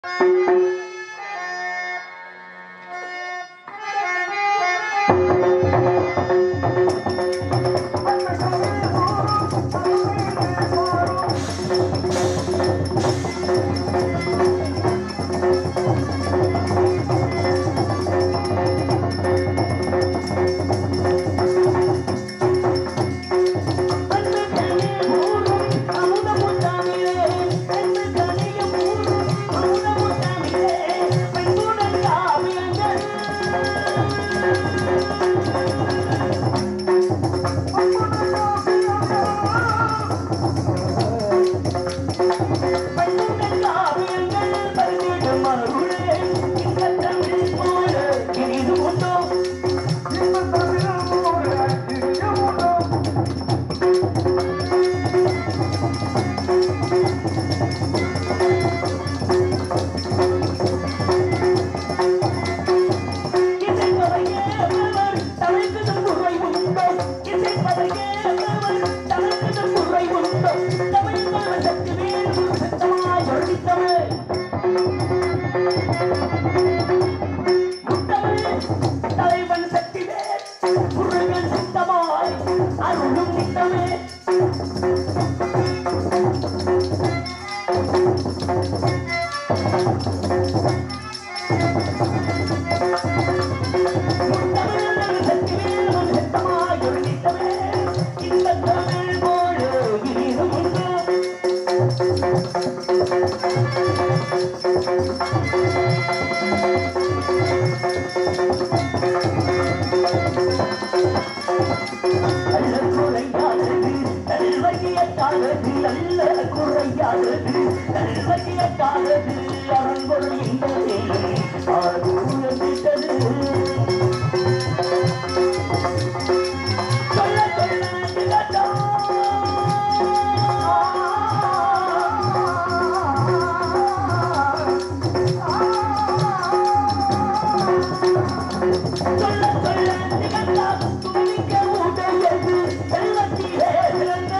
தலைவன் சக்திவேல் முருகன் சித்தமாய் அருளும் நித்தமே முத்தமிழ் சக்திவேல் சித்தமாய் அருள் நித்தமே இந்த தமிழ் மொழி இனிதும் உண்டு நல்ல குறையாதது நல்வகியத்தானது நல்ல குறையாதது நல்வகியத்தானது அருள்கொள் என்பதே அது உணர்ந்திட்டது சொல்ல சொல்ல சொல்ல சொல்ல திகட்டா துணிக்க உடையது செல்லத்திலே சிறந்த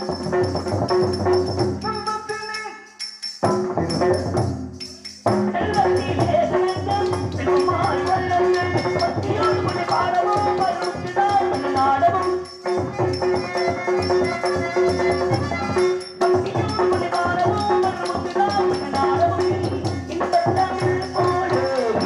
செல்வத்திலே சிறந்த பெருமாள் வல்லவன் பத்தியோடு மணி பாடவும் மறுத்திடால் நாடவும் பத்தியோடு மணி பாடவும் மறுத்திடால் நாடவும் இந்த தமிழ் போடு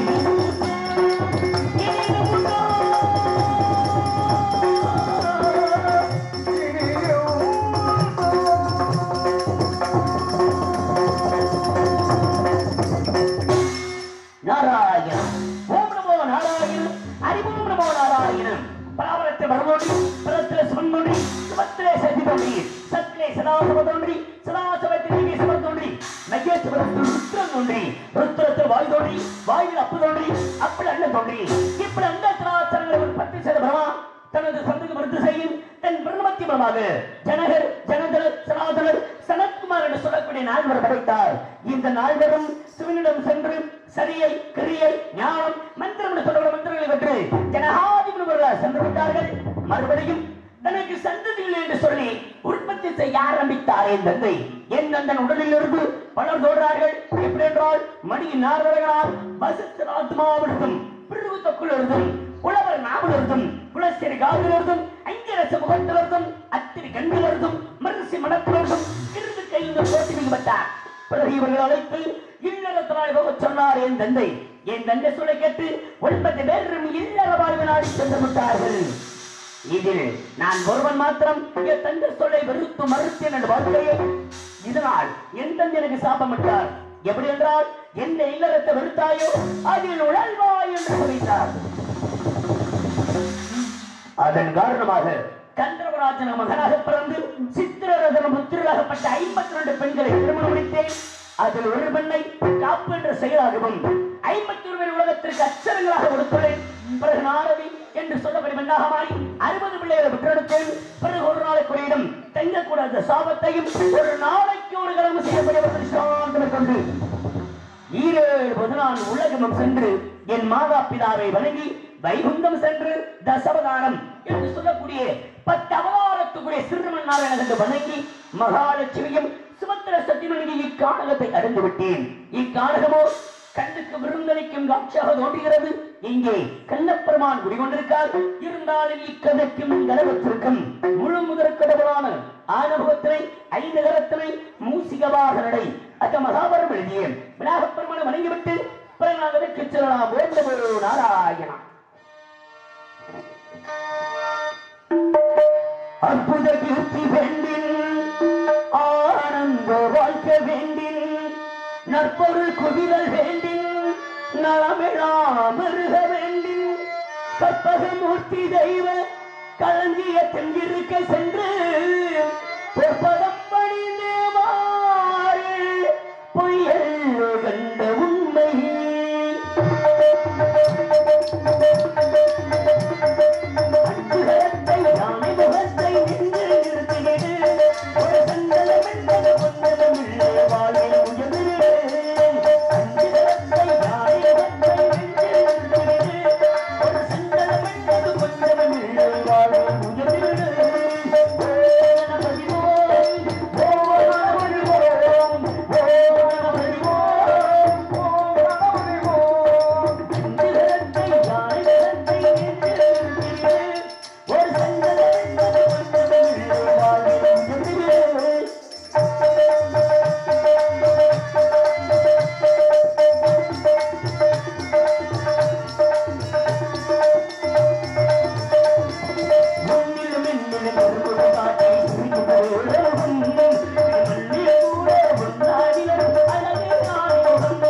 நாராயணம் ஓம் நமோ நாராயணம் அறிவோம் நமோ நாராயணம் பராபரத்தை வரதோன்றி பரத்திலே சிவந்தோன்றி சிவத்திலே சதி தோன்றி சத்திலே சதாசவ தோன்றி சதாசவத்தில் நீங்கி சிவன் தோன்றி நகேஸ்வரத்தில் ருத்ரன் தோன்றி ருத்ரத்தில் வாய் தோன்றி வாயில் அப்பு தோன்றி அப்படி அண்ணன் தோன்றி இப்படி அந்த சராச்சரங்களை ஒரு பத்து செய்த பிரமா தனது சந்ததி மறுத்து செய்யும் தன் பிரம்மத்தி மூலமாக ஜனகர் ஜனதர் சனாதனர் சனத்குமார் என்று சொல்லக்கூடிய நால்வர் படைத்தார் இந்த நால்வரும் சிவனிடம் சென்று சரியை கிரியை ஞானம் மந்திரம் என்று சொல்லக்கூடிய மந்திரங்களை பெற்று ஜனகாதி முனிவர்களால் சென்று விட்டார்கள் மறுபடியும் தனக்கு சந்ததி இல்லை என்று சொல்லி உற்பத்தி செய்ய ஆரம்பித்தார் என் தந்தை என் தந்தன் உடலில் இருந்து பலர் தோன்றார்கள் எப்படி என்றால் மணியின் நாரகனால் வசித்த ஆத்மாவிடத்தும் பிரிவுத்தக்குள் இருந்தும் புலவர் நாவலிருந்தும் குலசரி காதிலிருந்தும் ஐங்கரச முகத்திலிருந்தும் அத்திரி கண்ணிலிருந்தும் மரிசி மனத்திலிருந்தும் இருந்து கையில் போட்டி மிகப்பட்டார் பிறகு இவர்கள் அழைத்து இல்லறத்தினாய் போகச் சொன்னார் என் தந்தை என் தந்தை சொல்லை கேட்டு ஒன்பது பேரும் இல்லற வாழ்வு நாடி சென்று விட்டார்கள் இதில் நான் ஒருவன் மாத்திரம் என் தந்தை சொல்லை வெறுத்து மறுத்தேன் என்ற வார்த்தையை இதனால் என் தந்தை எனக்கு சாபமிட்டார் எப்படி என்றால் எந்த இல்லறத்தை வெறுத்தாயோ அதில் உழல்வாய் என்று குறித்தார் அதன் காரணமாக கந்தரவராஜன மகனாக பிறந்து சித்திரரதன புத்திரராகப்பட்ட ஐம்பத்தி ரெண்டு பெண்களை திருமணம் முடித்தேன் அதில் ஒரு பெண்ணை காப்பு என்ற செயலாகவும் ஐம்பத்தி ஒரு பேர் உலகத்திற்கு அச்சரங்களாக கொடுத்துள்ளேன் பிறகு நாரவி என்று சொல்லப்படி பெண்ணாக மாறி அறுபது பிள்ளைகளை பெற்றெடுத்தேன் பிறகு ஒரு நாளைக்குரியிடம் தங்கக்கூடாத சாபத்தையும் ஒரு நாளைக்கு ஒரு கடமை செய்யப்படுவது சாந்தம் கொண்டு ஈரேழு பதினான்கு உலகமும் சென்று என் மாதா பிதாவை வணங்கி வைகுந்தம் சென்று தசவதானம் என்று சொல்லக்கூடிய பத்து அவதாரத்துக்குரிய சிறுமன் நாராயணன் என்று வணங்கி மகாலட்சுமியும் சுமத்திர சத்தியமணி இக்காணகத்தை அடைந்து விட்டேன் இக்காணகமோ கண்ணுக்கு விருந்தளிக்கும் காட்சியாக தோன்றுகிறது இங்கே கண்ணப்பெருமான் குடிகொண்டிருக்கார் இருந்தாலும் இக்கதைக்கும் கலவத்திற்கும் முழு முதற் கடவுளான ஆனுபவத்தினை ஐந்து கரத்தினை மூசிகவாக நடை அத்த மகாபரம் எழுதிய விநாயகப் பெருமானை வணங்கிவிட்டு பிறகு நான் விலைக்கு செல்லலாம் வேண்டவோ நாராயணா அற்புத கீர்த்தி வேண்டின் ஆனந்த வாழ்க்கை வேண்டின் நற்பொருள் குவிதல் வேண்டின் நலமெல்லாம் அருக வேண்டின் கற்பகமூர்த்தி தெய்வ களஞ்சியத்தில் இருக்க சென்று பொற்பதம் பணிந்து மாறு பொய்யல் கண்ட உண்மை அன்புகரத்தை யானை முகத்தை நின்று நிறுத்திவிடு ஒரு சந்தலம் என்பது ஒன்றதும் இல்லை வாழ்வில் உயர்ந்திடு அன்புகரத்தை யானை முகத்தை நின்று நிறுத்திவிடு ஒரு சந்தலம் என்பது ஒன்றதும் இல்லை வாழ்வில் உயர்ந்திடு ஓ கணபதி ஓம், ஓ கணபதி ஓம், ஓ கணபதி ஓம், ஓ கணபதி ஓம். அன்புகரத்தை யானை முகத்தை நின்று நிறுத்திவிடு ஒரு சந்தலம் என்பது ஒன்றதும் இல்லை வாழ்வில் உயர்ந்திடு முன்னிலும் என்னிலும் கருமுக காட்டி சிரிக்கும் உலகம். மண்ணில் கூட உன்னாடிலும் அழகே ஆயுதம்.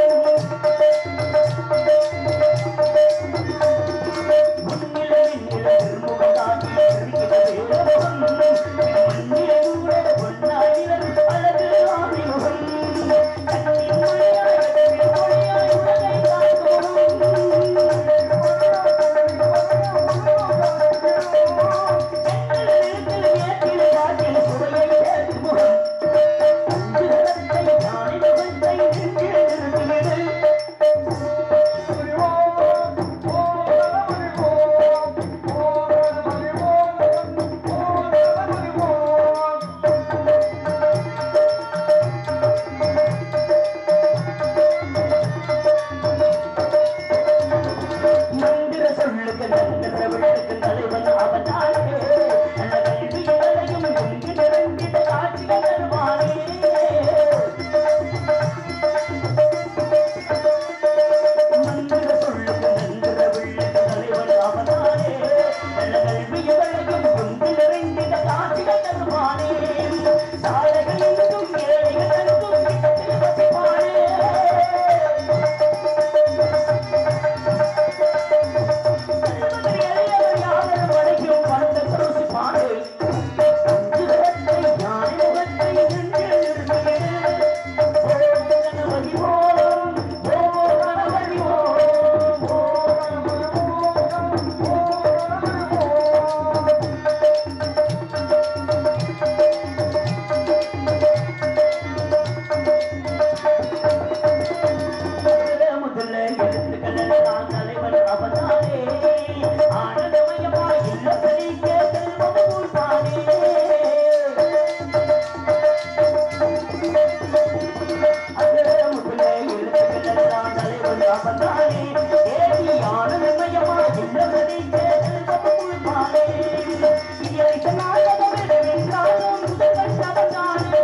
முன்னிலும் என்னிலும் கருமுக காட்டி சிரிக்கும் உலகம். மண்ணில் கூட உன்னாடிலும் அழகே ஆயுதம். கண்ணின் மொழியாய், கண்ணின் மொழியாய் உலகை காத்தோம். மந்திர சொல்லுக்கு நந்திர விளக்கு தலைவன் அவனாலே நல்ல கல்வி இளையும் இங்கு நிறைந்திட காட்சி தருவானே மந்திர சொல்லுக்கு நந்திர விளக்கு தலைவன் அவனாலே நல்ல கல்வி இளையும் இங்கு நிறைந்திட காட்சி தருவானே சாலைகள் எங்கும் ஏழைகள் எங்கும் கிட்டத்தில் வசிப்பானே முதல்ல எழுத்துக்கள் தலைவன் அவதாரே ஆனந்தமயமாய் இல்ல செழிக்க செல்வது உள்தானே அதுல முதல்ல எழுத்துக்கள் தலைவன் அவதாரே ஏடி ஆனந்தமயமாய் இல்ல செழிக்க செல்வது உள்தானே இயற்கை நாயகம் இடமென்றாலும் முதல்வன் அவதாரே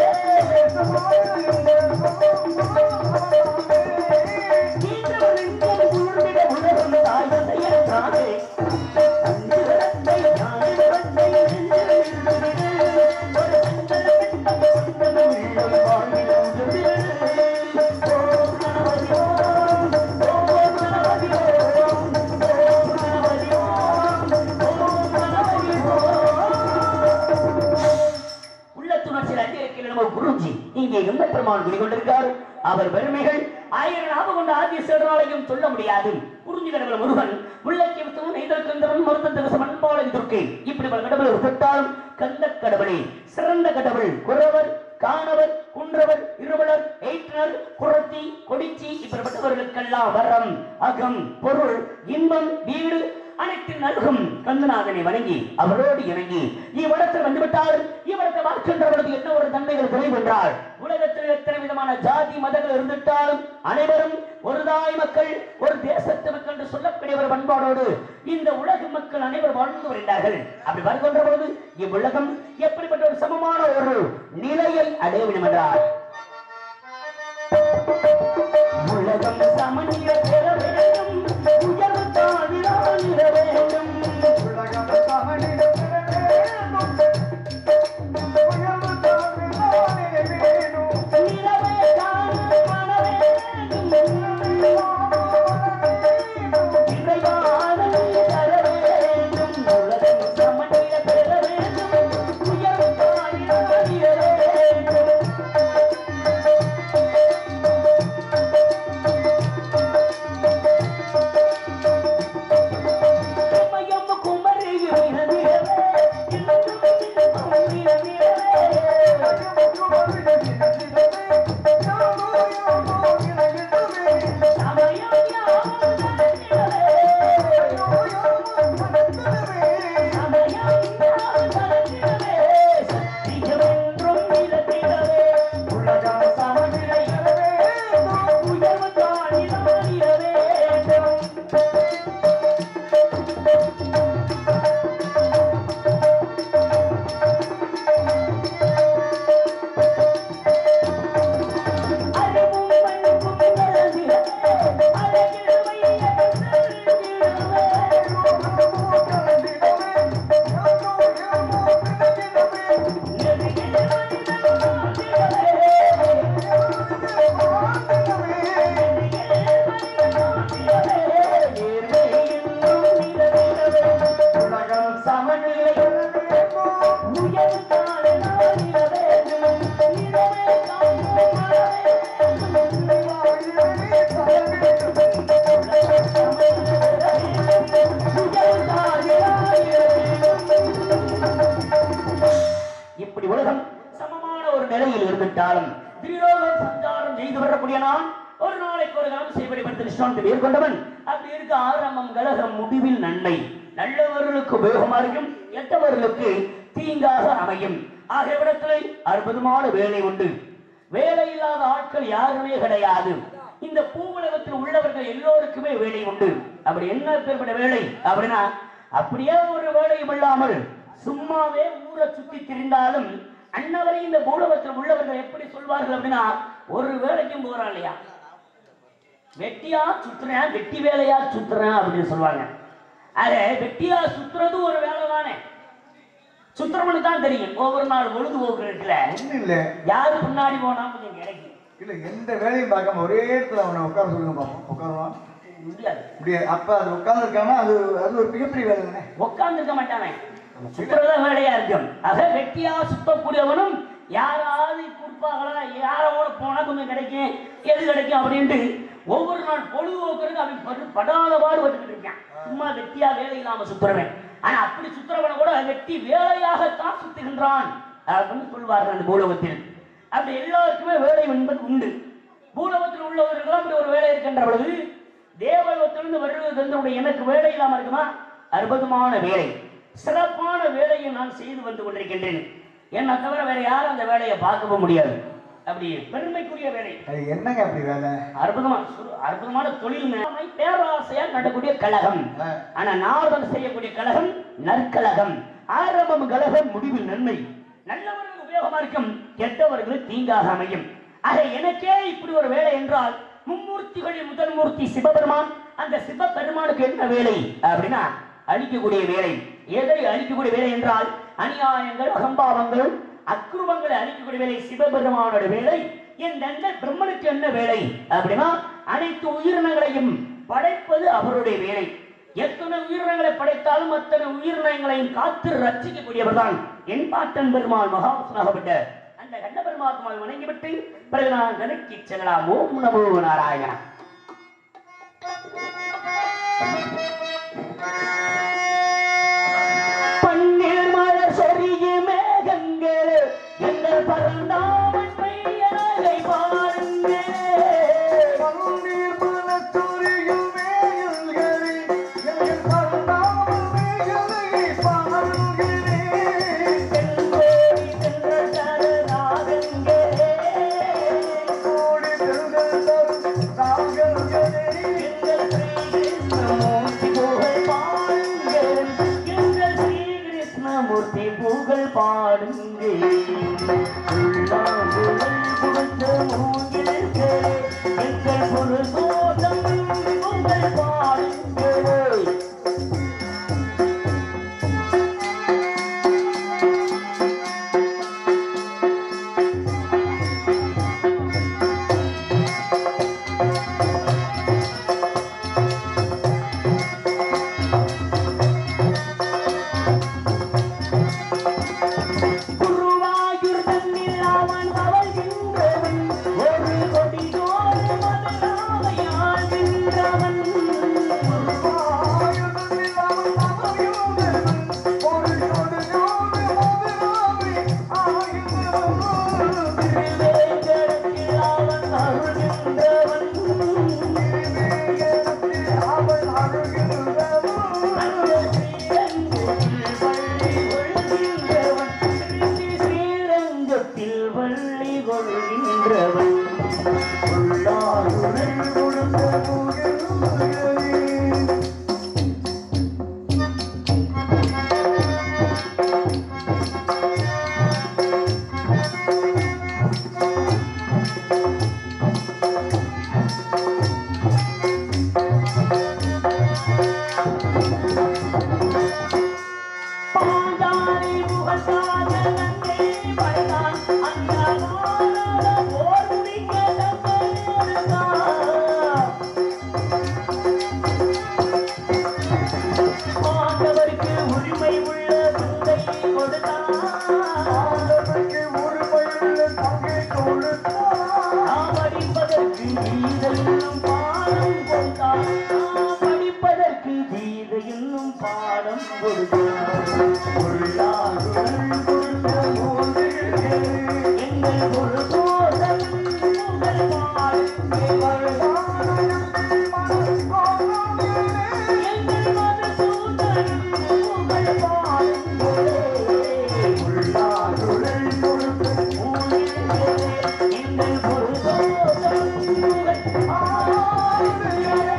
உள்ளத்துணர்ச்சியில் அஞ்சிருக்கிற நம்ம குருஜி இங்கே எந்த பெருமான் குடிகொண்டிருக்காரு அவர் பெருமைகள் ஆயிரம் ஞாபகம் கொண்ட ஆதிய சேடராலையும் சொல்ல முடியாது புரிஞ்சு கடவுள் முருகன் முள்ளக்கி வித்தவன் நெய்தல் கந்தவன் மருந்த திவசம் அன்பாளன் துர்க்கை இப்படி பல கடவுள் விட்டாலும் கந்த கடவுளே சிறந்த கடவுள் குறவர் காணவர் குன்றவர் இருவலர் எயிற்றனர் குரத்தி கொடிச்சி இப்படிப்பட்டவர்களுக்கெல்லாம் வரம் அகம் பொருள் இன்பம் வீடு அனைத்து நல்கும் கந்தநாதனை வணங்கி அவரோடு இணங்கி இவ்விடத்தில் வந்துவிட்டால் இவ்விடத்தை பார்க்கின்ற பொழுது என்ன ஒரு தன்மைகள் குறைவு என்றால் உலகத்தில் எத்தனை விதமான ஜாதி மதங்கள் இருந்துட்டாலும் அனைவரும் ஒரு தாய் மக்கள் ஒரு தேசத்து மக்கள் என்று சொல்லக்கூடிய ஒரு பண்பாடோடு இந்த உலக மக்கள் அனைவரும் வாழ்ந்து வருகிறார்கள் அப்படி வருகின்ற பொழுது இவ்வுலகம் எப்படிப்பட்ட ஒரு சமமான ஒரு நிலையை அடைய வேண்டும் என்றார் உலகம் சமநிலை பெற வேண்டும் உயர்வு தாழ்விலால் இட வேண்டும் நிலவே காண காண வேண்டும் இறைவானதை தர வேண்டும் உலகம் சமநிலை பெற வேண்டும் உயர்வு தாழ்விலால் இட வேண்டும் மயம் குமரி விரதிரவே இன்னும் விரதிரவே சமயம் சமநிலை இப்படி உலகம் சமமான ஒரு நிலையில் இருந்துட்டாலும் திரிலோகம் சஞ்சாரம் செய்து வரக்கூடிய நான் ஒரு நாளைக்கு ஒரு காலம் செய்வதை நிஷ்டாந்தி மேற்கொண்டவன் அப்படி இருக்க ஆரம்பம் கலகம் முடிவில் நன்மை நல்லவர்களுக்கு உபயோகமாகும் கெட்டவர்களுக்கு தீங்காக அமையும் ஆகிய இடத்தில் அற்புதமான வேலை உண்டு வேலை இல்லாத ஆட்கள் யாருமே கிடையாது இந்த பூவுலகத்தில் உள்ளவர்கள் எல்லோருக்குமே வேலை உண்டு அப்படி என்ன பேர்பட்ட வேலை அப்படின்னா அப்படியே ஒரு வேலையும் இல்லாமல் சும்மாவே ஊரை சுத்தி திரிந்தாலும் அன்னவரை இந்த பூலகத்தில் உள்ளவர்கள் எப்படி சொல்வார்கள் அப்படின்னா ஒரு வேலைக்கும் போறான் இல்லையா வெட்டியா சுத்துறேன் வெட்டி வேலையா சுத்துறேன் அப்படின்னு சொல்லுவாங்க அது வெட்டியா சுத்துறது ஒரு வேலை தானே சுத்துறவனுக்கு தான் தெரியும் ஒவ்வொரு நாள் பொழுதுபோக்கு இருக்குல்ல ஒண்ணும் இல்ல யாரு பின்னாடி போனா கொஞ்சம் கிடைக்கும் இல்ல எந்த வேலையும் பார்க்காம ஒரே இடத்துல அவனை உட்கார சொல்லுங்க பாப்போம் உட்காருவான் முடியாது இப்படி அப்ப அது உட்கார்ந்து இருக்கானா அது அது ஒரு மிகப்பெரிய வேலை தானே உட்கார்ந்துருக்க மாட்டானே சுத்துறதா வேலையா இருக்கும் ஆக வெட்டியா சுத்தக்கூடியவனும் யாராவது கொடுப்பாங்களா யாரோட போனா கொஞ்சம் கிடைக்கும் எது கிடைக்கும் அப்படின்ட்டு ஒவ்வொரு நாள் பொழுதுபோக்குறதுக்கு அவன் படு- படாத பாடுபட்டுக்கிட்டு இருக்கான் சும்மா வெட்டியா வேலை இல்லாம சுத்துறவன் ஆனா அப்படி சுத்துறவனை கூட வெட்டி வேலையாகத்தான் சுத்துகின்றான் அப்படின்னு சொல்வார்கள் அந்த பூலோகத்தில் அப்படி எல்லாருக்குமே வேலை என்பது உண்டு பூலோகத்தில் உள்ளவர்களும் அப்படி ஒரு வேலை இருக்கின்ற பொழுது தேவலோகத்திலிருந்து வருவது தந்தனுடைய எனக்கு வேலை இல்லாம இருக்குமா அற்புதமான வேலை சிறப்பான வேலையை நான் செய்து வந்து கொண்டிருக்கின்றேன் என்ன தவிர வேற யாரும் அந்த வேலையை பார்க்கவும் முடியாது அப்படி பெருமைக்குரிய வேலை அது என்னங்க அப்படி வேலை அற்புதமா சு- அற்புதமான தொழில் மேலாண்மை பேராசையா நடக்கக்கூடிய கழகம் ஆ. ஆனா நாரதன் செய்யக்கூடிய கழகம் நற்கழகம் ஆரம்பம் கழகம் முடிவில் நன்மை நல்லவர்களுக்கு உபயோகமா இருக்கும் கெட்டவர்களுக்கு தீங்காக அமையும் ஆக எனக்கே இப்படி ஒரு வேலை என்றால் மும்மூர்த்திகளில் முதல் மூர்த்தி சிவபெருமான் அந்த சிவபெருமானுக்கு என்ன வேலை அப்படின்னா அழிக்கக்கூடிய வேலை எதை அழிக்கக்கூடிய வேலை என்றால் அநியாயங்கள் அகம்பாவங்கள் அக்ரூபங்களை அழிக்கக்கூடிய வேலை சிவபெருமானோட வேலை என் நண்பர் பிரம்மனுக்கு என்ன வேலை அப்படின்னா அனைத்து உயிரினங்களையும் படைப்பது அவருடைய வேலை எத்தனை உயிரினங்களை படைத்தாலும் அத்தனை உயிரினங்களையும் காத்து ரட்சிக்கக்கூடியவர் தான் என் பாட்டன் பெருமாள் மகாவிஷ்ணாகப்பட்ட அந்த கண்ட பெருமாத்மாவை வணங்கிவிட்டு பிறகு நான் கணக்கி செல்லலாம் ஓம் நமோ நாராயணா பன்னீர் மலர் சொரிய மேகங்களே எங்கள் பரந்தாமன் மையனை பாருங்கள் பன்னீர் மலர் சொரியும் வேயல்களே, எங்கள் பரந்தாமன் எங்கள் ஒரு தோட்டம் உங்கள் பாடுங்கள் குருவாயூர் தன்னில் அவன் தவழ்கின்றவன் ஒரு கொடியோடு மதுராமையாள் நின்றவன் திருவேங்கடத்தில் அவன் அருள்கின்றவன் அந்த ஸ்ரீரங்கத்தில் வள்ளி கொள்கின்றவன் ஸ்ரீ ஸ்ரீரங்கத்தில் வள்ளி கொள்கின்றவன் உள்ளாருடன் பாஞ்சாலி புகழ்காத நங்கை மறைதான் அந்த மாநாட போர் முடிக்க தப்பெடுத்தான். பாண்டவருக்கு உரிமை உள்ள தந்தை கொடுத்தான் நாம் படிப்பதற்கு கீதை என்னும் பாடம் கொடுத்தார் நாம் படிப்பதற்கு கீதை என்னும் பாடம் கொடுத்தார் உள்ளாருடன் கொடுத்த போது எங்கள் ஒரு போதம் உங்கள் பாடுங்கள் எங்கள் மதுசூதன் உங்கள் பாடுங்களே உள்ளாருடன் கொடுத்த போது எங்கள் ஒரு போதம் உங்கள் பாடுங்களே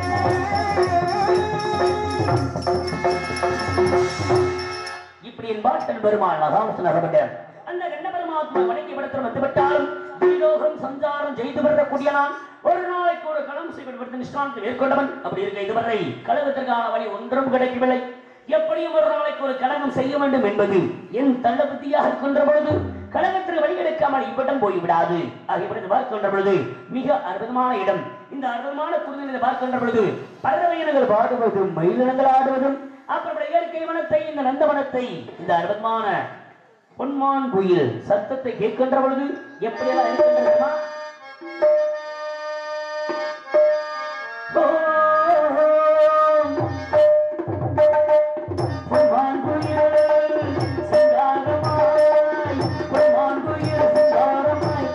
இப்படி என்பாட்டன் பெருமாள் மகாவசன் அகப்பட்டார் அந்த கண்ண பெருமாத்மா வணங்கி படத்தில் வந்துவிட்டாலும் பூலோகம் சஞ்சாரம் செய்து வரக்கூடிய நான் ஒரு நாளைக்கு ஒரு களம் செய்வது நிஷ்டாந்தி மேற்கொண்டவன் அப்படி இருக்க இதுவரை கழகத்திற்கான வழி ஒன்றும் கிடைக்கவில்லை எப்படியும் ஒரு நாளைக்கு ஒரு கழகம் செய்ய வேண்டும் என்பது என் தள்ள புத்தியாக இருக்கின்ற பொழுது கழகத்தில் வழி எடுக்காமல் இவ்விடம் போய்விடாது ஆகியவற்றை பார்க்கின்ற பொழுது மிக அற்புதமான இடம் இந்த அற்புதமான குருநிலை பார்க்கின்ற பொழுது பறவையினங்கள் பாடுவதும் மயிலினங்கள் ஆடுவதும் அப்புறம் இயற்கை வனத்தை இந்த நந்தவனத்தை இந்த அற்புதமான பொன்மான் குயில் சத்தத்தை கேட்கின்ற பொழுது எப்படியெல்லாம் இருக்கின்றதா பொன்மான் குயில் சிங்காரமாய் பொன்மான் குயில் சிங்காரமாய்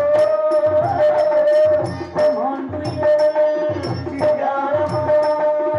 பாடுங்கள்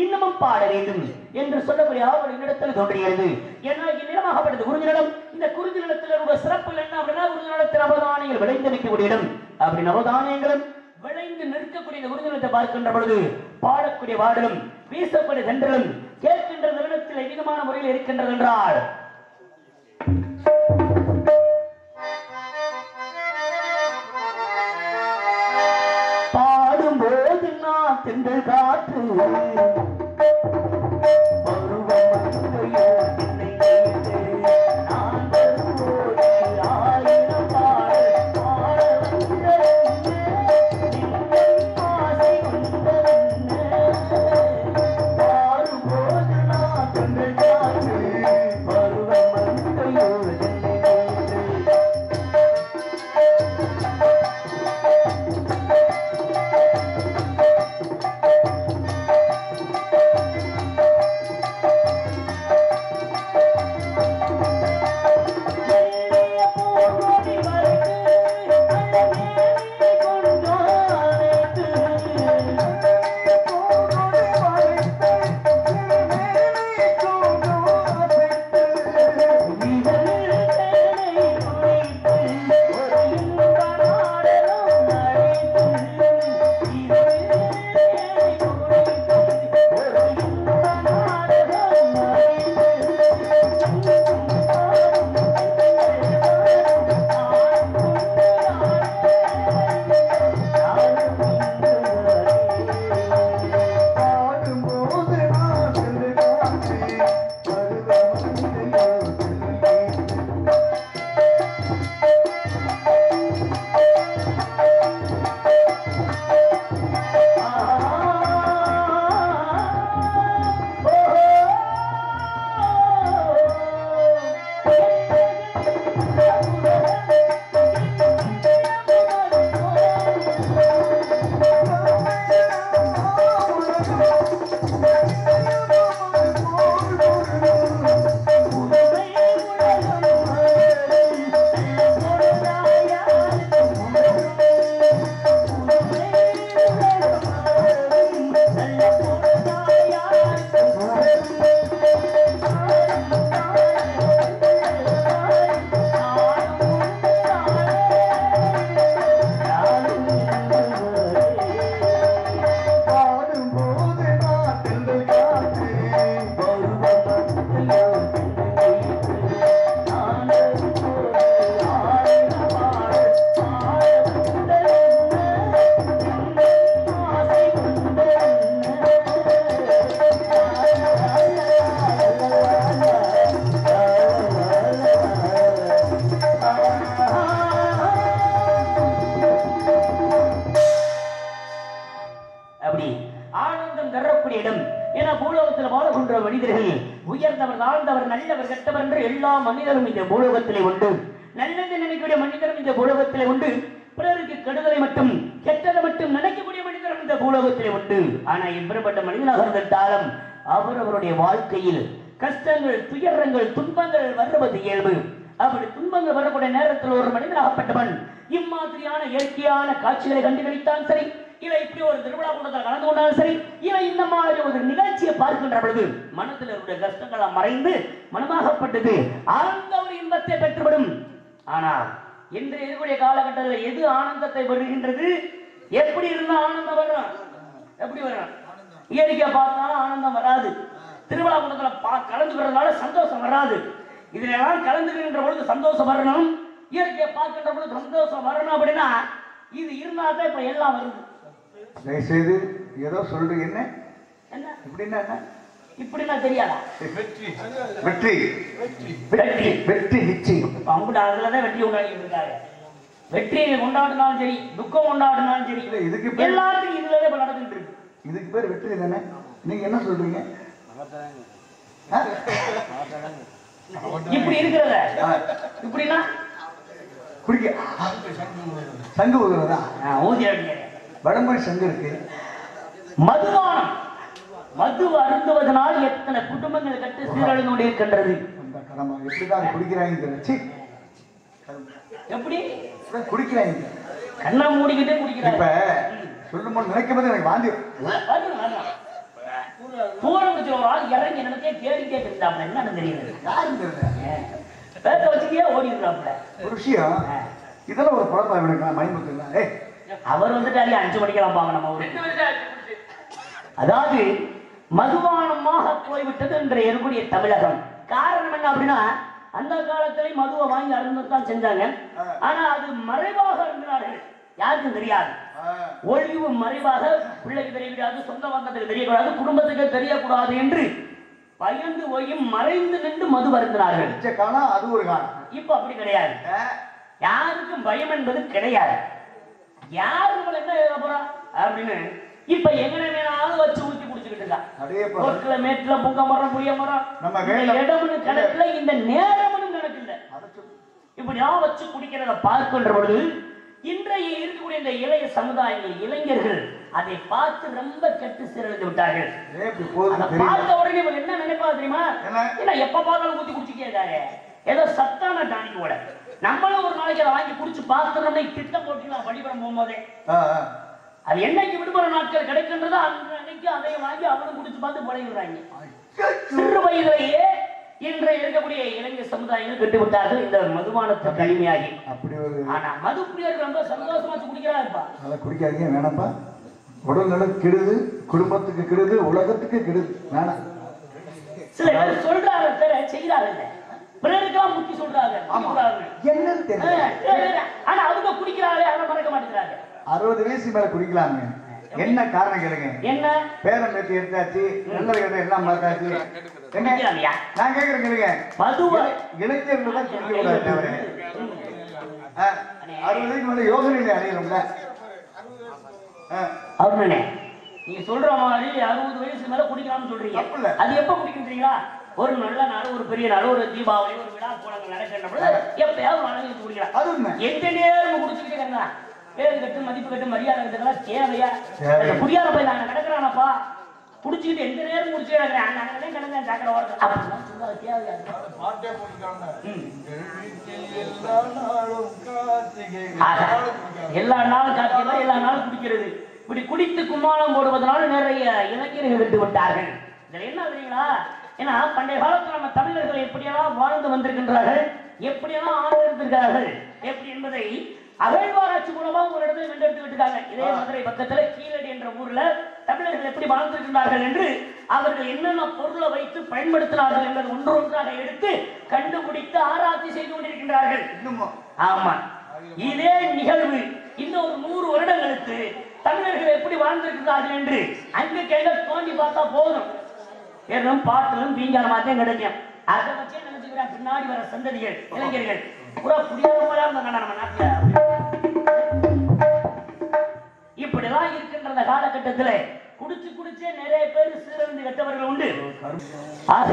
இன்னமும் பாட வேண்டும் என்று சொல்லக்கூடிய ஆவல் என்னிடத்தில் தோன்றியது ஏன்னா இந்நிலமாகப்பட்டது குறிஞ்சி நிலம் இந்த குறிஞ்சி நிலத்தில் உள்ள சிறப்பு என்ன அப்படின்னா குறிஞ்சி நிலத்தில் நவதானியங்கள் விளைந்து நிற்கக்கூடிய இடம் அப்படி நவதானியங்களும் விளைந்து நிற்கக்கூடிய இந்த குறிஞ்சி நிலத்தை பார்க்கின்ற பொழுது பாடக்கூடிய பாடலும் வீசக்கூடிய தென்றலும் கேட்கின்ற தருணத்தில் அதிகமான முறையில் இருக்கின்றது என்றால் பாடும்போது நான் தென்றல் காற்று பருவம் மங்கையோ என்னை கேட்டு, நான் வரும்போது ஆயிரம் பாடல் பாட வந்ததென்ன, எங்கள் ஆசை கொண்டதென்ன. பாடும்போது நான் தென்றல் காற்று, பருவம் மங்கையோ என்னை கேட்டு, மெல்லிய பூங்கொடி மறைத்து, அந்த மேனி கொண்டு அணைத்து. பூங்கொடி மறைத்து, மேனி கொண்டு அணைத்து. இதழில் தேனை குழைத்து, ஒரு இன்ப நாடகம் அழைத்து. இதழில் தேனை குழைத்து, ஒரு இன்ப நாடகம் பாடும்போது நான் சென்று காற்று பருவமங்கையோ தென்றல் பாடும்போது நான் சென்று காற்று அப்படி ஆனந்தம் தரக்கூடிய இடம் ஏன்னா பூலோகத்தில் வாழகின்ற மனிதர்கள் உயர்ந்தவர் தாழ்ந்தவர் நல்லவர் கெட்டவர் என்று எல்லா மனிதரும் இந்த பூலோகத்திலே உண்டு நல்லது நினைக்கக்கூடிய மனிதரும் இந்த பூலோகத்திலே உண்டு பிறருக்கு கெடுதலை மட்டும் கெட்டதை மட்டும் நினைக்கக்கூடிய மனிதரும் இந்த பூலோகத்திலே உண்டு ஆனா எப்பேற்பட்ட மனிதனாக இருந்தாலும் அவரவருடைய வாழ்க்கையில் கஷ்டங்கள் துயரங்கள் துன்பங்கள் வருவது இயல்பு அப்படி துன்பங்கள் வரக்கூடிய நேரத்தில் ஒரு மனிதனாகப்பட்டவன் இம்மாதிரியான இயற்கையான காட்சிகளை கண்டுகளித்தான் சரி இல்லை இப்படி ஒரு திருவிழா கூட்டத்தில் கலந்து கொண்டாலும் சரி இல்லை இந்த மாதிரி ஒரு நிகழ்ச்சியை பார்க்கின்ற பொழுது மனத்தில் இருந்த கஷ்டங்கள் மறைந்து மனமாகப்பட்டது ஆனந்த ஒரு இன்பத்தை பெற்றுவிடும் ஆனா இன்று இருக்கக்கூடிய காலகட்டத்தில் எது ஆனந்தத்தை வருகின்றது எப்படி இருந்தா ஆனந்தம் வரும் எப்படி வரும் இயற்கையை பார்த்தாலும் ஆனந்தம் வராது திருவிழா கூட்டத்துல பா- கலந்துக்கிறதுனால சந்தோஷம் வராது இதுல எல்லாம் கலந்துக்கின்ற பொழுது சந்தோஷம் வரணும் இயற்கையை பார்க்கின்ற பொழுது சந்தோஷம் வரணும் அப்படின்னா இது இருந்தா தான் இப்ப எல்லாம் வருது தயவுசெய்து ஏதோ சொல்றீங்க என்ன என்ன இப்படின்னா என்ன இப்படின்னா தெரியாதா வெற்றி வெற்றி வெற்றி நிச்சயம் அவங்க அதுலதான் வெற்றி கொண்டாடிட்டு இருக்காரு வெற்றியை கொண்டாடினாலும் சரி துக்கம் கொண்டாடினாலும் சரி இல்ல, இதுக்கு பேர்- எல்லாத்துக்கும் இதுலதான் இப்ப நடந்துட்டு இருக்கு இதுக்கு பேர் வெற்றி தானே நீங்க என்ன சொல்றீங்க ஆ? இப்படி இருக்கிறத ஆ, இப்படின்னா குடிக்க சங்கு ஊதுறதா ஆ, ஊதி அடிங்க. வடமொழி சங்கு இருக்கு மதுபானம் மது அருந்துவதனால் எத்தனை குடும்பங்கள் கட்டு சீரழிந்து கொண்டிருக்கின்றது அந்த கடமை எப்படிதான் அதை குடிக்கிறாங்க தெரியல. சீ. எப்படி இப்படிதான் குடிக்கிறாங்க கண்ணை மூடிக்கிட்டே இப்ப குடிக்கிறாங்க சொல்லும் போது நினைக்கும் போது எனக்கு வாந்தி வரும். வரணும், வரணும். தூரம் வச்சு ஒரு ஆள் இறங்கி எனக்கே கேள்விக்கே தெரிஞ்சாப்ல என்னன்னு தெரியல யாரும் தெரியல பேச வச்சுக்கே ஓடி இருக்கிறாப்ல ஒரு விஷயம் இதெல்லாம் ஒரு பழப்பா இவனுக்கு மணிமுத்துங்களா ஏய் அவர் வந்துட்டாலே அஞ்சு மணிக்கெல்லாம் பாங்க நம்ம ஊருக்கு அதாவது மதுபானமாக போய்விட்டது என்ற இருக்கக்கூடிய தமிழகம் காரணம் என்ன அப்படின்னா அந்த காலத்திலே மதுவை வாங்கி அருந்தத்தான் செஞ்சாங்க ஆனா அது மறைவாக இருந்தார்கள் யாருக்கும் தெரியாது ஒளிவு மறைவாக பிள்ளைக்கு தெரியக்கூடாது சொந்த பந்தத்துக்கு தெரியக்கூடாது குடும்பத்துக்கு தெரியக்கூடாது என்று பயந்து போயும் மறைந்து நின்று மது வருந்தினார்கள் நிச்சய காலம் அது ஒரு காலம் இப்ப அப்படி கிடையாது ஆ, யாருக்கும் பயம் என்பது கிடையாது யாரு நம்மள என்ன எழுத போறோம் அப்படின்னு இப்ப எங்கன வேணாலும் வச்சு ஊத்தி குடிச்சுக்கிட்டு இருக்கா அப்படியே இப்ப ரோட்ல மேட்ல புங்க மரம் புளிய மரம் நம்ம இந்த வேலை- இடம்னு கணக்குல இந்த நேரம்னு கணக்கு இல்ல அதை சொல்லு. இப்படிலாம் வச்சு குடிக்கிறத பார்க்கின்ற பொழுது இன்றைய இருக்கக்கூடிய இந்த இளைய சமுதாயங்கள் இளைஞர்கள் அதை பார்த்து ரொம்ப கெட்டு சீரழிந்து விட்டார்கள் ஏன் இப்படி போகுதுன்னு அதை தெரியல பார்த்த உடனே இவங்க என்ன நினைப்பா தெரியுமா என்ன? என்ன எப்ப பார்த்தாலும் ஊத்தி குடிச்சுட்டே இருக்காரு ஏதோ சத்தான டானிக் கூட நம்மளும் ஒரு நாளைக்கு அதை வாங்கி குடிச்சு பார்த்துறோம்னா திட்டம் போட்டுக்கலாம் பள்ளிக்கூடம் போகும்போதே ஆ, ஆ. அது என்னைக்கு விடுமுறை நாட்கள் கிடைக்கின்றதோ அந்த அன்னைக்கு அதை வாங்கி அவனும் குடிச்சு பார்த்து பழகிடுறாங்க சிறு வயதிலேயே இன்றைய இருக்கக்கூடிய இளைஞர் சமுதாயங்கள் கெட்டு விட்டார்கள் இந்த மதுபானத்துக்கு அடிமையாகி அப்படி ஒரு ஆனா மது பிரியர்கள் ரொம்ப சந்தோஷமா வச்சு குடிக்கிறாருப்பா அதை குடிக்காதீங்க வேணாம்ப்பா உடல் நலம் கெடுது குடும்பத்துக்கு கெடுது உலகத்துக்கு கெடுது வேணாம் சில பேர் சொல்றாங்க தவிர செய்யறாங்க இல்ல பிறருக்கெல்லாம் முத்தி சொல்றாங்க குடிக்கிறாங்க. என்னன்னு ஆ, தெரியல ஆனா அவங்க குடிக்கிறாங்களே அதை மறக்க மாட்டேங்கிறாங்க அறுபது வயசு மேல குடிக்கலாங்க என்ன காரணம் கேளுங்க என்ன பேரம் பேத்தி எடுத்தாச்சு நல்லது கெட்ட எல்லாம் பார்த்தாச்சு என்ன குடிக்கிறாங்கயா நான் கேக்குறேன் கேளுங்க மதுவை இளைஞர்கள் தான் குடிக்க கூடாது தவிர ஆ, அறுபது வயசுக்கு மேல யோசனை அடையணும்ல ஆ, அருணனே நீங்க சொல்ற மாதிரி அறுபது வயசு மேல குடிக்கலாம்னு சொல்றீங்க தப்பு இல்ல. அது எப்ப குடிக்கிறீங்களா ஒரு நல்ல நாள் ஒரு பெரிய நாள் ஒரு தீபாவளி ஒரு விழா கோலங்கள் நடக்கின்ற பொழுது எப்பயாவது வழங்கி குடிக்கலாம் அது உண்மை எந்த நேரம் குடிச்சுக்கிட்டே இருந்தா பேரு கட்டு மதிப்பு கட்டு மரியாதை கட்டுக்கெல்லாம் தேவையா தேவை. அந்த குடியார போய் நான் கிடக்குறானப்பா குடிச்சுக்கிட்டு எந்த நேரம் குடிச்சு கிடக்குறேன் அந்த அண்ணனே கிடங்க சக்கரை ஓரத்துல அப்படிலாம் சொல்லாத தேவையா ம். ஆக, எல்லா நாளும் காத்தியமா எல்லா நாளும் குடிக்கிறது இப்படி குடித்து கும்மாளம் போடுவதனால நிறைய இளைஞர்கள் விட்டு விட்டார்கள் இதுல என்ன தெரியுங்களா ஏன்னா பண்டைய காலத்துல நம்ம தமிழர்கள் எப்படியெல்லாம் வாழ்ந்து வந்திருக்கின்றார்கள் எப்படியெல்லாம் ஆழ்ந்திருக்கிறார்கள் எப்படி என்பதை அகழ்வாராய்ச்சி மூலமா ஒரு இடத்துல கண்டெடுத்து விட்டுருக்காங்க இதே மதுரை பக்கத்துல கீழடி என்ற ஊர்ல தமிழர்கள் எப்படி வாழ்ந்திருக்கின்றார்கள் என்று அவர்கள் என்னென்ன பொருளை வைத்து பயன்படுத்தினார்கள் என்பது ஒன்று ஒன்றாக எடுத்து கண்டுபிடித்து ஆராய்ச்சி செய்து கொண்டிருக்கின்றார்கள் இன்னுமும் ஆமா இதே நிகழ்வு இந்த ஒரு நூறு வருடங்களுக்கு தமிழர்கள் எப்படி வாழ்ந்திருக்கிறார்கள் என்று அங்க கேட்க தோண்டி பார்த்தா போதும் வெறும் பாட்டிலும் பீங்காரமா தான் கிடைக்கும் அதை வச்சே நினைச்சுக்கிறேன் பின்னாடி வர சந்ததிகள் இளைஞர்கள் பூரா புரியாதவங்களா இருந்தாங்க நம்ம நாட்டுல இப்படிதான் இருக்கின்ற அந்த காலகட்டத்துல குடிச்சு குடிச்சே நிறைய பேர் சீரழிந்து கெட்டவர்கள் உண்டு ஆக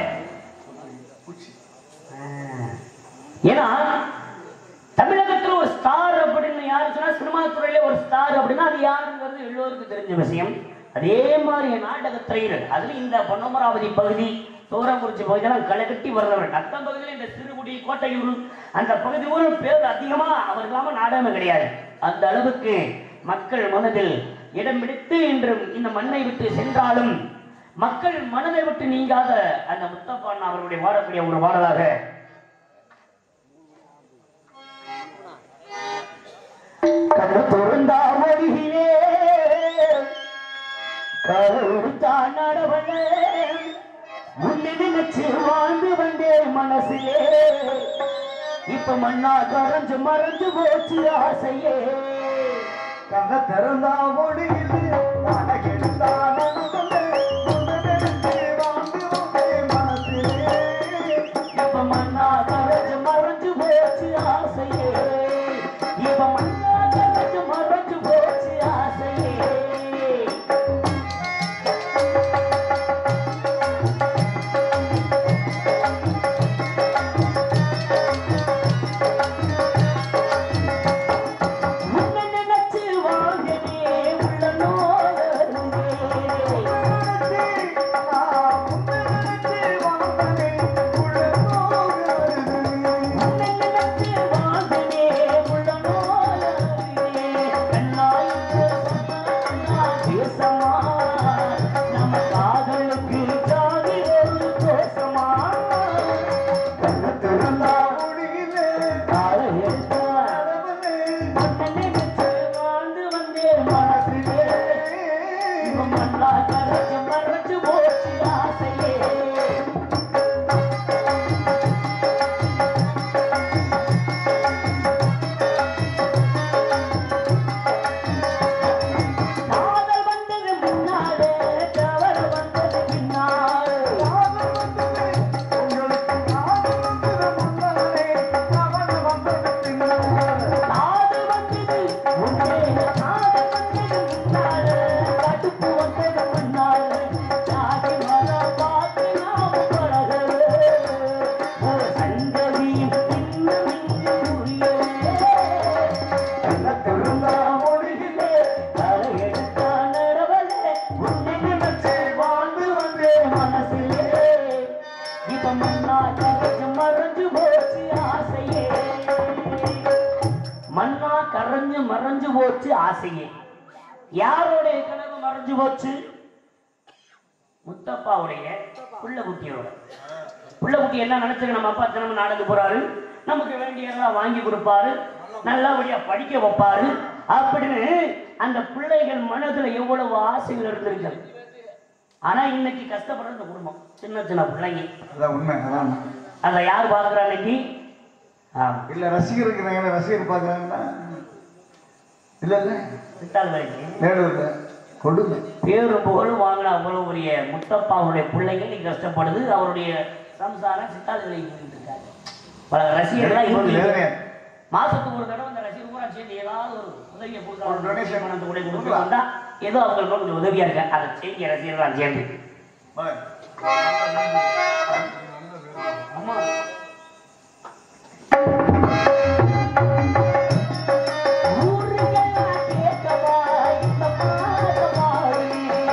ஏன்னா தமிழகத்துல ஒரு ஸ்டார் அப்படின்னு யாரு சொன்னா சினிமா துறையில ஒரு ஸ்டார் அப்படின்னா அது யாருங்கிறது எல்லோருக்கும் தெரிஞ்ச விஷயம் அதே மாதிரி நாடக திரையினர் அதுல இந்த பொன்னமராவதி பகுதி தோரங்குறிச்சி பகுதியெல்லாம் களை கட்டி வர்றவர் நத்தம் பகுதியில் இந்த சிறுகுடி கோட்டையூர் அந்த பகுதி ஊரும் பேர் அதிகமா அவர் இல்லாம நாடகமே கிடையாது அந்த அளவுக்கு மக்கள் மனதில் இடம் பிடித்து இன்று இந்த மண்ணை விட்டு சென்றாலும் மக்கள் மனதை விட்டு நீங்காத அந்த முத்தப்பான் அவர்களுடைய வாழக்கூடிய ஒரு பாடலாக கண்ணு திறந்தா மொழியிலே கருத்தான் நடவனே முன்னே நினைச்சு வாழ்ந்து வந்தேன் மனசிலே இப்ப மண்ணா கரைஞ்சு மறைஞ்சு போச்சு ஆசையே கண்ண திறந்தா மொழியில் கணக்கெடுத்தா நடுவமே, உன்னை நினைச்சு வாழ்ந்து வந்தேன் மனசிலே. இப்ப மண்ணா கரைஞ்சு மறைஞ்சு போச்சு ஆசையே இப்ப மண்ணா கரைஞ்சு மறைஞ்சு போச்சு ஆசையே உன்னை நினைச்சு வாழ்ந்தனே உள்ள நோய் மனசிலே இப்ப மண்ணா கரைஞ்சு மறைஞ்சு போச்சு ஆசையே மண்ணா கரைஞ்சு மறைஞ்சு போச்சு ஆசையே யாருடைய கனவு மறைஞ்சு போச்சு முத்தப்பாவுடைய புள்ள குட்டியோட புள்ள குட்டி என்ன நினைச்சுக்க நம்ம அப்பா தினமும் நாடகு போறாரு நமக்கு வேண்டியதெல்லாம் வாங்கி கொடுப்பாரு நல்லபடியா படிக்க வைப்பாரு அப்படின்னு அந்த பிள்ளைகள் மனதுல எவ்வளவு ஆசைகள் இருந்திருக்கு ஆனா இன்னைக்கு கஷ்டப்படுற இந்த குடும்பம் சின்ன சின்ன பிள்ளைங்க அதான் உண்மை அதான் அதை யார் பாக்குறா இன்னைக்கு ஆமா. இல்ல ரசிகர் இருக்கிறாங்க ரசிகர் பாக்குறாங்கன்னா இல்ல இல்ல சித்தாள் வரைக்கும் நேரூர்ல கொடுமை பேரும் புகழும் வாங்கின அவ்வளவு பெரிய முத்தப்பாவுடைய பிள்ளைங்க இன்னைக்கு கஷ்டப்படுது அவருடைய சம்சாரம் சித்தாள் விளைவிட்டு இருக்காரு பல ரசிகர்கள்லாம் இவங்க வேதனையா மாசத்துக்கு ஒரு தடவை அந்த ரசிகர் பூரா சேர்ந்து ஏதாவது ஒரு உதவியை ஒரு கொடுக்குறாங்க donation பணத்தை கூட கொடுத்து வந்தா ஏதோ அவங்களுக்கு கொஞ்சம் உதவியா இருக்கு அதை செய்ய ரசிகர்களாம் சேர்ந்து மகன். ஆமா ஊருக்கெல்லாம் கேட்கவா இந்த பாடவாடி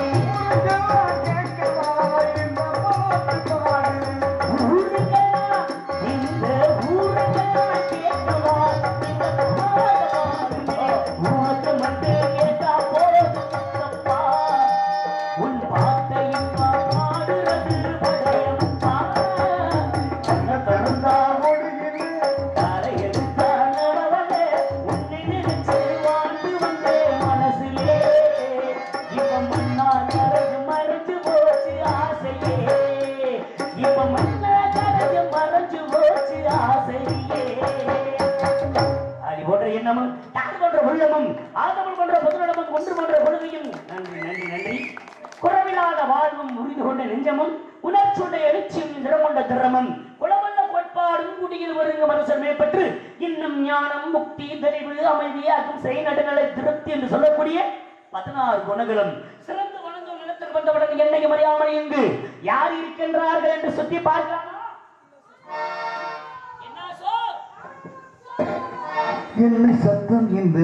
ஊருக்கெல்லாம் இந்த ஊருக்கெல்லாம் கேட்கவா இந்த பாடவாடி உனக்கு மட்டும் கேட்டா போதும் தப்பா உன் வார்த்தையின் பாடுறது படையப்பா கண்ண திறந்தா தலையெழுத்தானவளே, உன்னை நினைச்சு வாழ்ந்து வந்தேன் மனசிலே. இப்ப மண்ணா கரைஞ்சு மறைஞ்சு போச்சு ஆசையே. இப்ப மண்ணா கரைஞ்சு மறைஞ்சு போச்சு ஆசையே. அடி போன்ற எண்ணமும் தாழ் போன்ற உள்ளமும் ஆதவன் போன்ற பொதுநலமும் ஒன்று போன்ற கொள்கையும் நன்றி நன்றி நன்றி குறவில்லாத வாழ்வும் உறுதி கொண்ட நெஞ்சமும் உணர்ச்சுடைய எழுச்சியும் திறமொண்ட திறமும் குளமல்ல கோட்பாடும் குடியில் வருங்க மனசர் மேற்பட்டு இன்னும் ஞானம் முக்தி தெளிவு அமைதியாக்கும் செய் நடுநிலை திருப்தி என்று சொல்லக்கூடிய பதினாறு குணங்களும் சிறந்து வணங்கும் நிலத்தில் வந்தவுடன் என்னைக்கு மறியாமல் இங்கு யார் இருக்கின்றார்கள் என்று சுத்தி பார்க்கலாமா என்ன சொல் என்ன சத்தம் இந்த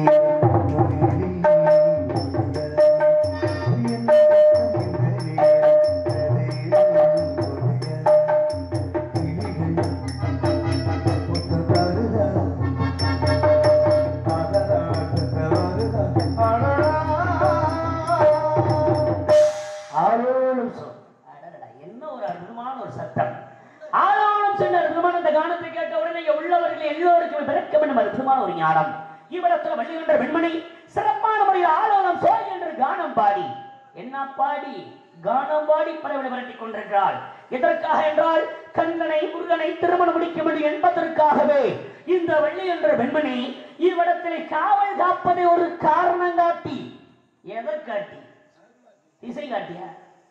ஆளோளும் சொல் அடடடா, என்ன ஒரு அற்புதமான ஒரு சத்தம் ஆளோளும் சொன்ன அற்புதமான இந்த கானத்தை கேட்ட உடனே இங்க உள்ளவர்கள் எல்லோருக்கும் பிறக்க வேண்டும் அற்புதமான ஒரு ஞானம் இவ்விடத்துல வள்ளிகின்ற பெண்மணி சிறப்பான முறையில் ஆளோளம் சோய் என்று கானம் பாடி என்ன பாடி கானம் பாடி பறவை விரட்டிக் கொண்டிருக்கிறாள் எதற்காக என்றால் கண்ணனை முருகனை திருமணம் முடிக்க முடியும் என்பதற்காகவே இந்த வள்ளி என்ற பெண்மணி இவ்விடத்தில் காவல் காப்பதை ஒரு காரணம் காட்டி எதற்காட்டி திசை காட்டியா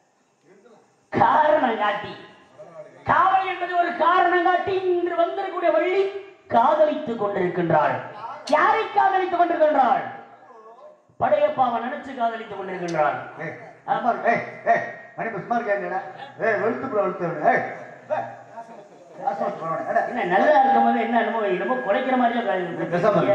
காரணம் காட்டி காவல் என்பது ஒரு காரணம் காட்டி இன்று வந்திருக்கக்கூடிய வள்ளி காதலித்துக் கொண்டிருக்கின்றாள் யாரை காதலித்துக் கொண்டிருக்கின்றாள் படையப்பாவை நினைச்சு காதலித்துக் கொண்டிருக்கின்றாள் என்ன நல்லா இருக்கும் போது என்ன என்னமோ என்னமோ குலைக்கிற மாதிரியே காதலிக்கிறீங்க.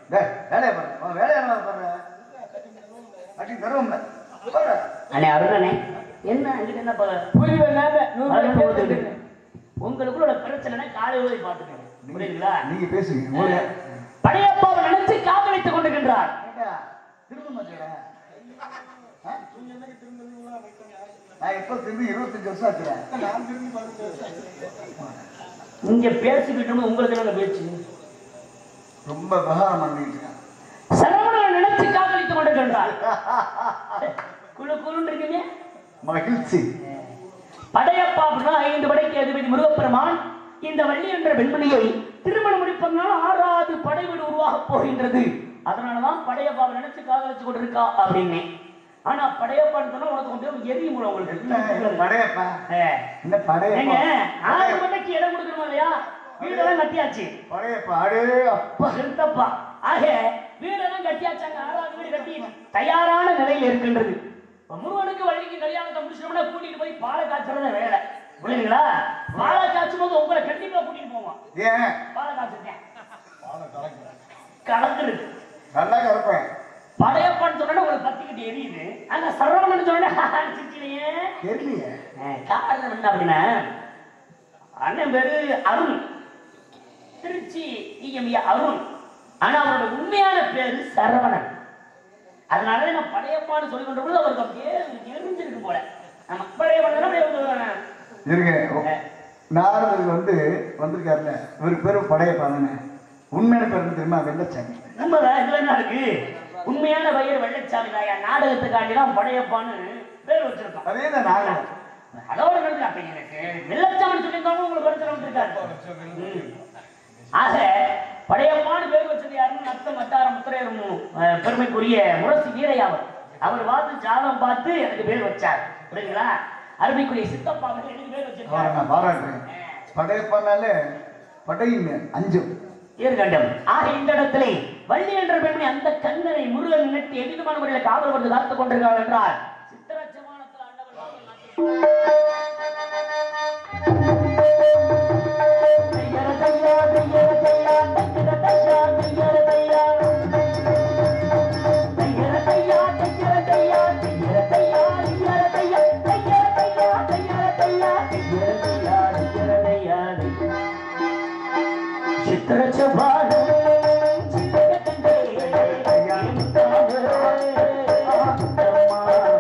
அண்ணே அருணனே என்ன அங்கிட்டு என்ன ப- மருந்து கொடுத்துட்டு. உங்களுக்குள்ள ஒரு பிரச்சனை காலையில போய் பார்த்துக்கங்க புரியுதுங்களா நீங்க பேசுங்க உங்களுக்கு படையப்பாவை நினைச்சு காதலித்துக் கொண்டிருக்கின்றார் ஏண்டா, திரும்ப மாட்டேடா. ஆ? நான் எப்ப திரும்பி இருபத்தஞ்சு வருஷம் ஆச்சுடா. இங்க பேசிக்கிட்டோம் உங்களுக்கு என்ன பேச்சு ரொம்ப விவகாரம் பண்ணிட்டு இருக்கேன் சரவணனை நினைச்சு காதலித்துக் கொண்டிருக்கின்றார் குழு குழுன்னு இருக்கீங்க மகிழ்ச்சி படையப்பா அப்படின்னா ஐந்து படைக்கு அதிபதி முருகப்பெருமான் இந்த வள்ளி என்ற பெண்மணியை திருமணம் முடிப்பதனால் ஆறாவது படை வீடு உருவாக போகின்றது அதனாலதான் படையப்பாவை நினைச்சு காதலிச்சு கொண்டிருக்கா அப்படின்னு ஆனா படையப்பான்னு சொன்னா உனக்கு கொஞ்சம் எரி மூலம் என்ன உங்களுக்கு படையப்பா ஏ. என்ன ஏங்க ஆறு படையப்பா மணிக்கு இடம் கொடுக்கணுமா இல்லையா வீடெல்லாம் கட்டியாச்சு படையப்பா அடே அப்பா சிறுத்தப்பா ஆக வீடெல்லாம் கட்டியாச்சாங்க ஆறாவது வீடு கட்டி தயாரான நிலையில் இருக்கின்றது இப்ப முருகனுக்கு வள்ளிக்கு கல்யாணத்தை முடிச்சிட்டோம்னா கூட்டிட்டு போய் பாலை காய்ச்சறத வேலை புரியுதுங்களா பாலை காய்ச்சும் போது உங்களை கண்டிப்பா கூட்டிட்டு போவான் ஏன் பாலை காய்ச்சிருக்கேன் கலந்துருது நல்லா கறப்பேன் படையப்பான்னு சொன்னா உங்களுக்கு பத்திக்கிட்டு எரியுது ஆனா சரவணன் சொன்னா சிரிக்கலையே தெரியலையே அஹ், காரணம் என்ன அப்படின்னா அண்ணன் பேரு அருண் திருச்சி இஎம்ஏ அருண் ஆனா அவரோட உண்மையான பேரு சரவணன் அதனால நான் படையப்பான்னு சொல்லி கொண்ட பொழுது அவருக்கு அப்படியே எரிஞ்சிருக்கு போல நம்ம படையப்பான்னு அப்படியே வந்து, இருங்க நாரதருக்கு வந்து வந்திருக்காருல்ல இவர் பேரு படையப்பாருன்னு உண்மையான பேர் என்ன தெரியுமா வெள்ளச்சாமி உண்மைதான் இதுல என்ன இருக்கு உண்மையான பெயர் வெள்ளச்சாமி தாயா நாடகத்துக்காண்டி தான் படையப்பான்னு பேர் வச்சிருக்கோம் அதே தான் நாகரம் அதோட நடந்து அப்ப எனக்கு வெள்ளச்சாமி சொல்லியிருந்தாலும் உங்களுக்கு பிரச்சனை வந்திருக்காரு ம். ஆக படையப்பான்னு பேர் வச்சது யாருன்னு நத்த மத்தார முத்திரையர் மு- அஹ், பெருமைக்குரிய முரசு வீரையாவர் அவர் பார்த்து ஜாதகம் பார்த்து எனக்கு பேர் வச்சார் புரியுங்களா அருமைக்குரிய சித்தப்பா அவர்கள் எனக்கு பேர் அவரை வச்சிருக்காரு நான் பாராட்டுறேன் படையப்பானாலே படையுங்க அஞ்சும் ஏற்கண்டம் ஆக இந்த இடத்திலே வள்ளி என்ற பெண்மணி அந்த கண்ணனை முருகன் நினைத்து எதிர்மான முறையில் காவல் வந்து காத்துக் கொண்டிருக்கிறார் என்றால் சித்திரச்சமானத்தில் ஆண்டவர் தையர தையா, தையர தையா, தையர தையா, தையர தையா. தையர தையா, தையர தையா, தையர தையா, தையர தையா, தையர தையா, தையர தையா, தையர தையா, தையர தையா, தையர சித்திரச்சபாலம் சித்திரக்கண்டே எந்தானே அம்மா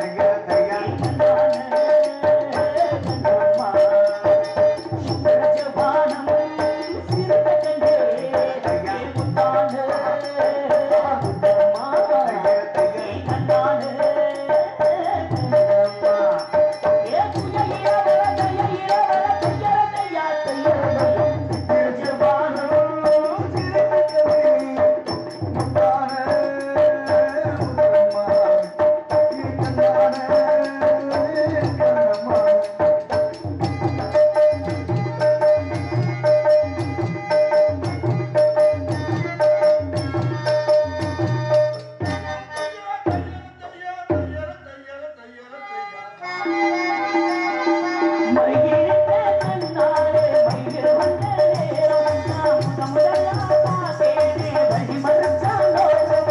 கண்ணம்மா சித்திரச்சபாலம் சித்திரக்கண்டே எந்தானே அம்மா கண்ணானே கண்ணம்மா ஏ புய இரவல தய இரவல தய தய தய சித்திரச்சபாலம் மயிலிட்ட கண்ணாலே மயில் வந்த நேரம் நாம் தமிழனா பாசேனே வழி மறச்சாலோ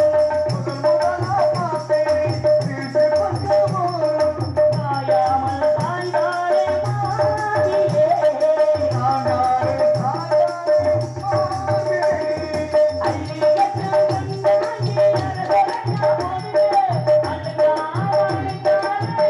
காயாமல் சாய்ந்தாலே மாறியே அள்ளியற்ற கண்ணாலே அரசரங்க போதே அழுகாவலை தானே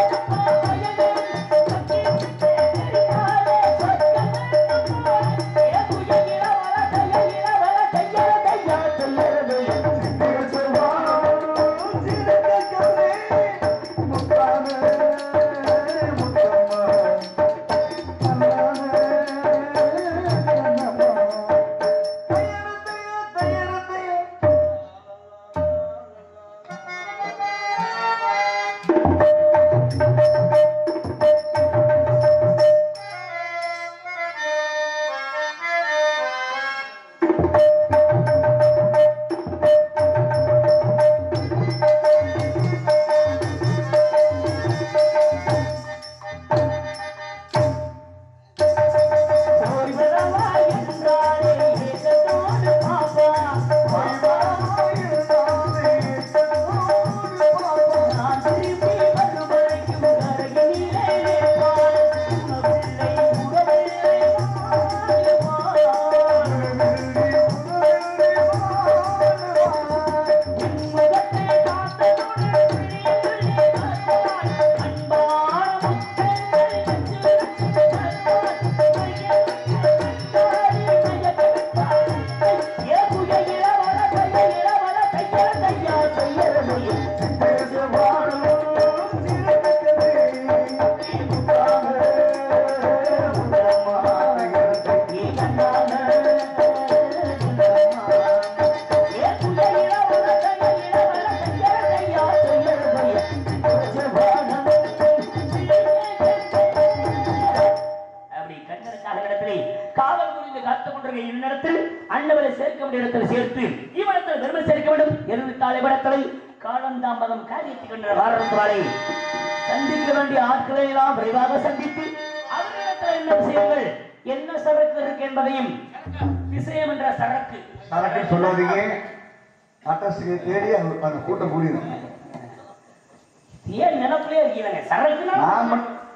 அப்படி கண்ணனுக்காக இடத்திலே காவல் புரிந்து காத்துக் கொண்டிருக்க இந்நேரத்தில் அண்ணவரை சேர்க்க வேண்டிய இடத்தில் சேர்த்து இவ்விடத்தில் பெருமை சேர்க்க வேண்டும் எதிர்த்தாள் இவ்விடத்தில் காலம் தாமதம் காரியத்தை கொண்ட வாரத்துவாரை சந்திக்க வேண்டிய ஆட்களை எல்லாம் விரைவாக சந்தித்து அவர்களிடத்தில் என்ன விஷயங்கள் என்ன சரக்கு இருக்கு என்பதையும் விஷயம் என்ற சரக்கு சரக்கு சொல்லாதீங்க அட்ரஸுக்கு தேடி அந்த அந்த கூட்டம் கூடிடும் ஏன் நினைப்பிலே இருக்கீங்க சரக்குனா நான் மட்-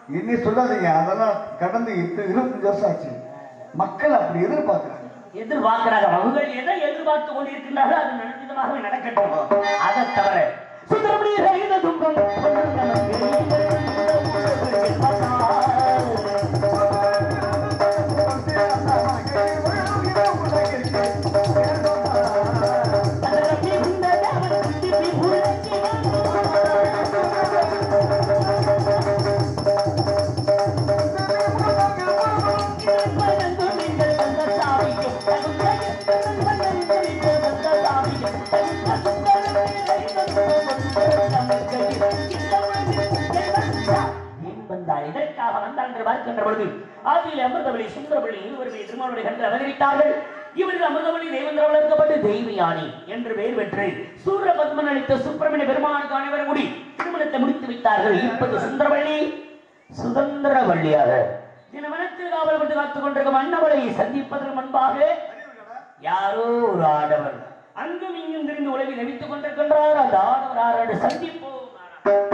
இனி சொல்லாதீங்க அதெல்லாம் கடந்து இரு- இருபத்தஞ்சு வருஷம் ஆச்சு மக்கள் அப்படி எதிர்பார்க்கறாங்க எதிர்பார்க்கிறாங்க அவங்க எதை எதிர்பார்த்து கொண்டிருக்கின்றார்கள் அது நன்றிதமாகவே நடக்கட்டும் அதை தவிர சுந்தரமணி ரயில துன்பம் நமக்கு வந்தார் இதற்காக வந்தார் என்று பார்க்கின்ற பொழுது ஆதியில் அமிர்தவழி சுந்தரவழி இருவருமே திருமாவளி கண்டு அவதரித்தார்கள் இவர்கள் அமிர்தவழி தேவேந்திர வளர்க்கப்பட்டு தெய்வ யானை என்று பெயர் பெற்று சூரிய பத்மன் அளித்த சுப்பிரமணிய பெருமானுக்கு அனைவரும் முடி திருமணத்தை முடித்து வைத்தார்கள் இப்போது சுந்தரவள்ளி சுதந்திரவள்ளியாக சில மனத்தில் காவல்பட்டு காத்துக் கொண்டிருக்கும் அன்னவளையை சந்திப்பதற்கு முன்பாக யாரோ ஒரு ஆடவர் அங்கும் இங்கும் திரிந்து உலகில் நவித்துக் கொண்டிருக்கின்றார் அந்த ஆடவர் ஆரோடு சந்திப்போம்